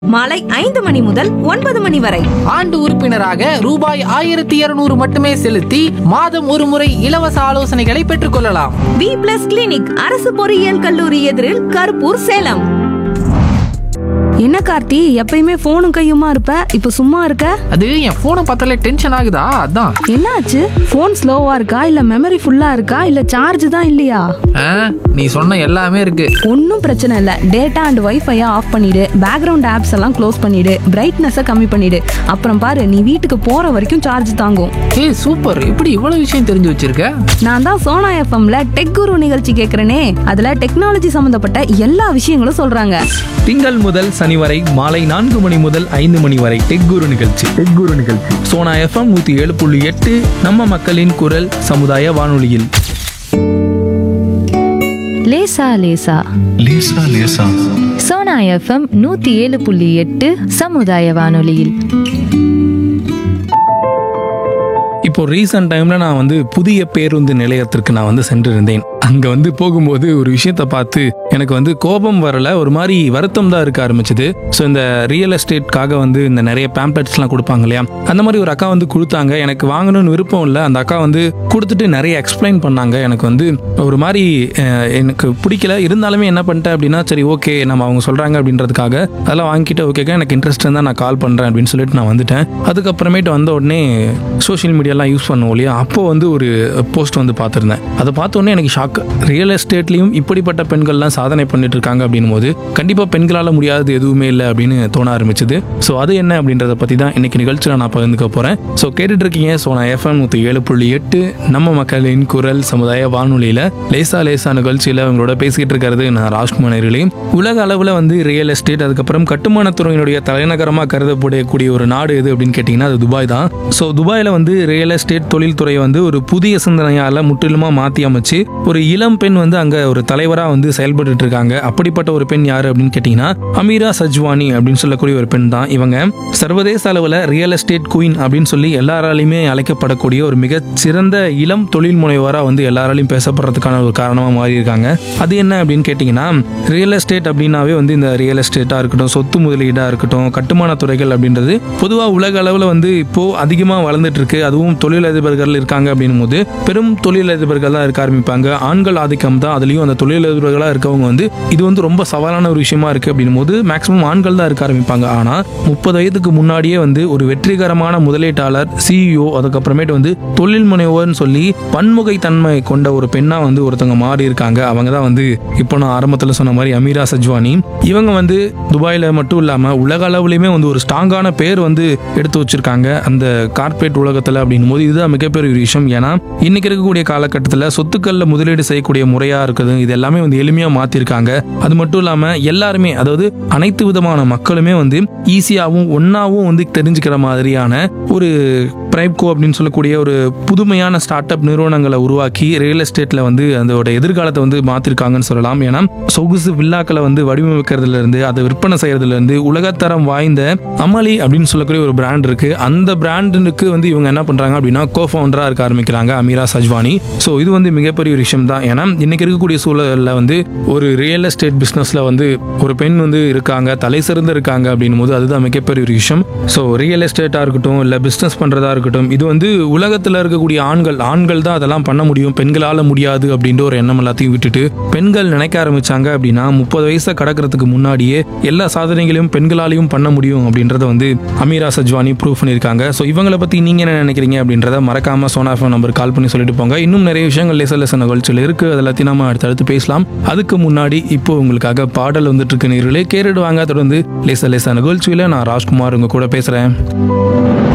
மாலை ஐந்து மணி முதல் ஒன்பது மணி வரை ஆண்டு உறுப்பினராக ரூபாய் ஆயிரத்தி இருநூறு மட்டுமே செலுத்தி மாதம் ஒரு முறை இலவச ஆலோசனைகளை பெற்றுக்கொள்ளலாம் வி பிளஸ் கிளினிக் அரசு பொறியியல் கல்லூரி எதிரில் கருப்பூர் சேலம் என்ன கார்த்தி எப்பயுமே போனும் கையுமா இருப்ப இப்ப சும்மா இருக்க அது என் போனை பார்த்தாலே டென்ஷன் ஆகுதா அதான் என்னாச்சு போன் ஸ்லோவா இருக்கா இல்ல மெமரி ஃபுல்லா இருக்கா இல்ல சார்ஜ் தான் இல்லையா ஆ, நீ சொன்ன எல்லாமே இருக்கு ஒன்றும் பிரச்சனை இல்லை டேட்டா அண்ட் வைஃபையை ஆஃப் பண்ணிடு பேக்ரவுண்ட் ஆப்ஸ் எல்லாம் க்ளோஸ் பண்ணிடு பிரைட்னஸை கம்மி பண்ணிடு அப்புறம் பாரு நீ வீட்டுக்கு போற வரைக்கும் சார்ஜ் தாங்கும் ஏய் சூப்பர் இப்படி இவ்வளவு விஷயம் தெரிஞ்சு வச்சிருக்க நான் தான் சோனா எஃப்எம்ல டெக் குரு நிகழ்ச்சி கேட்குறேனே அதுல டெக்னாலஜி சம்மந்தப்பட்ட எல்லா விஷயங்களும் சொல்றாங்க திங்கள் முதல் சனி வரை மாலை நான்கு மணி முதல் ஐந்து மணி வரை டெக் குரு நிகழ்ச்சி டெக் குரு நிகழ்ச்சி சோனா எஃப்எம் நூத்தி ஏழு புள்ளி எட்டு நம்ம மக்களின் குரல் சமுதாய வானொலியில் லேசா லேசா லேசா லேசா சோனா எஃப்எம் நூத்தி ஏழு புள்ளி எட்டு சமுதாய வானொலியில் இப்போ ரீசெண்ட் டைம்ல நான் வந்து புதிய பேருந்து நிலையத்திற்கு நான் வந்து சென்றிருந்தேன் அங்க வந்து போகும்போது ஒரு விஷயத்த பார்த்து எனக்கு வந்து கோபம் வரல ஒரு மாதிரி வருத்தம் தான் இருக்க ஆரம்பிச்சது ஸோ இந்த ரியல் எஸ்டேட்காக வந்து இந்த நிறைய பேம்ப்ளெட்ஸ்லாம் கொடுப்பாங்க இல்லையா அந்த மாதிரி ஒரு அக்கா வந்து கொடுத்தாங்க எனக்கு வாங்கணும்னு விருப்பம் இல்லை அந்த அக்கா வந்து கொடுத்துட்டு நிறைய எக்ஸ்பிளைன் பண்ணாங்க எனக்கு வந்து ஒரு மாதிரி அஹ், எனக்கு பிடிக்கல இருந்தாலுமே என்ன பண்ணிட்டேன் அப்படின்னா சரி ஓகே நம்ம அவங்க சொல்றாங்க அப்படின்றதுக்காக அதெல்லாம் வாங்கிட்டு ஓகேக்கா எனக்கு இன்ட்ரெஸ்ட் இருந்தால் நான் கால் பண்ணுறேன் அப்படின்னு சொல்லிட்டு நான் வந்துட்டேன் அதுக்கப்புறமேட்டு வந்த உடனே சோஷியல் மீடியாலாம் யூஸ் பண்ணுவோம் இல்லையா அப்போ வந்து ஒரு போஸ்ட் வந்து பார்த்துருந்தேன் அதை பார்த்த உடனே எனக்கு ஷாக் ரியல் எஸ்டேட்லையும் இப்படிப்பட்ட பெண்கள்லாம் சாதனை பண்ணிட்டு இருக்காங்க அப்படின்னும் போது கண்டிப்பாக பெண்களால் முடியாதது எதுவுமே இல்லை அப்படின்னு தோண ஆரம்பிச்சது ஸோ அது என்ன அப்படின்றத பற்றி தான் இன்னைக்கு நிகழ்ச்சியில் நான் பகிர்ந்துக்க போகிறேன் ஸோ கேட்டுட்டு இருக்கீங்க ஸோ நான் எஃப்எம் நூற்றி ஏழு புள்ளி எட்டு நம்ம மக்களின் குரல் சமுதாய வானொலியில் லேசா லேசா நிகழ்ச்சியில் உங்களோட பேசிக்கிட்டு இருக்கிறது நான் ராஜ்குமார் நேயர்களே. உலக அளவில் வந்து ரியல் எஸ்டேட் அதுக்கப்புறம் கட்டுமானத்துறையினுடைய தலைநகரமாக கருதப்படக்கூடிய ஒரு நாடு எது அப்படின்னு கேட்டிங்கன்னா அது துபாய் தான் ஸோ துபாயில் வந்து ரியல் எஸ்டேட் தொழில்துறை வந்து ஒரு புதிய சிந்தனையால் முற்றிலுமாக மாற்றி அமைச்சு ஒரு இளம் பெண் வந்து அங்கே ஒரு தலைவராக வந்து செயல்பட்டு இருக்காங்க அப்படிப்பட்ட ஒரு பெண் யார் அப்படின்னு கேட்டிங்கன்னா அமீரா சஜ்வானி அப்படின்னு சொல்லக்கூடிய ஒரு பெண் தான் இவங்க சர்வதேச அளவில் ரியல் எஸ்டேட் குயின் அப்படின்னு சொல்லி எல்லாராலையுமே அழைக்கப்படக்கூடிய ஒரு மிகச் சிறந்த இளம் தொழில் முனைவராக வந்து எல்லாராலையும் பேசப்படுறதுக்கான ஒரு காரணமாக மாறி இருக்காங்க அது என்ன அப்படின்னு கேட்டிங்கன்னா ரியல் எஸ்டேட் அப்படின்னாவே வந்து இந்த ரியல் எஸ்டேட்டாக இருக்கட்டும் சொத்து முதலீடாக இருக்கட்டும் கட்டுமான துறைகள் அப்படின்றது பொதுவாக உலக அளவில் வந்து இப்போ அதிகமாக வளர்ந்துட்டு இருக்கு அதுவும் தொழிலதிபர்கள் இருக்காங்க அப்படின்னும் போது பெரும் தொழிலதிபர்கள் தான் இருக்க ஆரம்பிப்பாங்க ஆண்கள் ஆதிக்கம் தான் அதுலேயும் அந்த தொழிலதிபர்களாக இருக்கவங்க வந்து இது வந்து ரொம்ப சவாலான ஒரு விஷயமா இருக்கு அப்படின்னும் போது மேக்ஸிமம் ஆண்கள் தான் இருக்க ஆரம்பிப்பாங்க ஆனால் முப்பது வயதுக்கு முன்னாடியே வந்து ஒரு வெற்றிகரமான முதலீட்டாளர் சிஇஓ அதுக்கப்புறமேட்டு வந்து தொழில் முனைவோர்னு சொல்லி பன்முகை தன்மை கொண்ட ஒரு பெண்ணா வந்து ஒருத்தவங்க மாறி இருக்காங்க அவங்க தான் வந்து இப்போ நான் ஆரம்பத்தில் சொன்ன மாதிரி அமீரா சஜ்வானி இவங்க வந்து துபாயில் மட்டும் இல்லாமல் உலக அளவுலையுமே வந்து ஒரு ஸ்ட்ராங்கான பேர் வந்து எடுத்து வச்சிருக்காங்க அந்த கார்ப்பரேட் உலகத்தில் அப்படின்னும் போது இதுதான் மிகப்பெரிய ஒரு விஷயம் ஏன்னா இன்னைக்கு இருக்கக்கூடிய காலகட்டத்தில் சொத்துக்களில் முதலீடு செய்யக்கூடிய முறையாக இருக்குது இது எல்லாமே வந்து எளிமையாக மாற்றிருக்காங்க அது மட்டும் இல்லாமல் எல்லாருமே அதாவது அனைத்து விதமான மக்களுமே வந்து ஈஸியாகவும் ஒன்றாவும் வந்து தெரிஞ்சுக்கிற மாதிரியான ஒரு பிரைப்கோ அப்படின்னு சொல்லக்கூடிய ஒரு புதுமையான ஸ்டார்ட் அப் நிறுவனங்களை உருவாக்கி ரியல் எஸ்டேட்டில் வந்து அதோட எதிர்காலத்தை வந்து மாற்றிருக்காங்கன்னு சொல்லலாம் ஏன்னா சொகுசு வில்லாக்களை வந்து வடிவமைக்கிறதுல இருந்து அதை விற்பனை செய்யறதுல இருந்து உலகத்தரம் வாய்ந்த அமளி அப்படின்னு சொல்லக்கூடிய ஒரு பிராண்ட் இருக்கு அந்த பிராண்டுக்கு வந்து இவங்க என்ன பண்றாங்க அப்படின்னா கோ ஃபவுண்டரா இருக்க ஆரம்பிக்கிறாங்க அமீரா சஜ்வானி ஸோ இது வந்து மிகப்பெரிய ஒரு விஷயம் தான் ஏன்னா இன்னைக்கு இருக்கக்கூடிய சூழலில் வந்து ஒரு ரியல் எஸ்டேட் பிஸ்னஸ்ல வந்து ஒரு பெண் வந்து இருக்காங்க தலை சிறந்து இருக்காங்க அப்படின்னும் போது அதுதான் மிகப்பெரிய ஒரு விஷயம் ஸோ ரியல் எஸ்டேட்டாக இருக்கட்டும் இல்லை பிஸ்னஸ் பண்ணுறதா இருக்கட்டும் இது வந்து உலகத்தில் இருக்கக்கூடிய ஆண்கள் ஆண்கள் தான் அதெல்லாம் பண்ண முடியும் பெண்களால் முடியாது அப்படின்ற ஒரு எண்ணம் எல்லாத்தையும் விட்டுட்டு பெண்கள் நினைக்க ஆரம்பிச்சாங்க அப்படின்னா முப்பது வயசை கடக்கிறதுக்கு முன்னாடியே எல்லா சாதனைகளையும் பெண்களாலையும் பண்ண முடியும் அப்படின்றத வந்து அமீரா சஜ்வானி ப்ரூவ் பண்ணியிருக்காங்க ஸோ இவங்களை பற்றி நீங்கள் என்ன நினைக்கிறீங்க அப்படின்றத மறக்காம சோனா ஃபோன் நம்பர் கால் பண்ணி சொல்லிட்டு போங்க இன்னும் நிறைய விஷயங்கள் லேச லேச நிகழ்ச்சியில் இருக்கு அது எல்லாத்தையும் நம்ம அடுத்தடுத்து பேசலாம் அதுக்கு முன்னாடி இப்போ உங்களுக்காக பாடல் வந்துட்டு இருக்கு நேர்களே கேட்டுடுவாங்க தொடர்ந்து லேச லேச நிகழ்ச்சியில் நான் ராஜ்குமார் உங்க கூட பேசுகிறேன்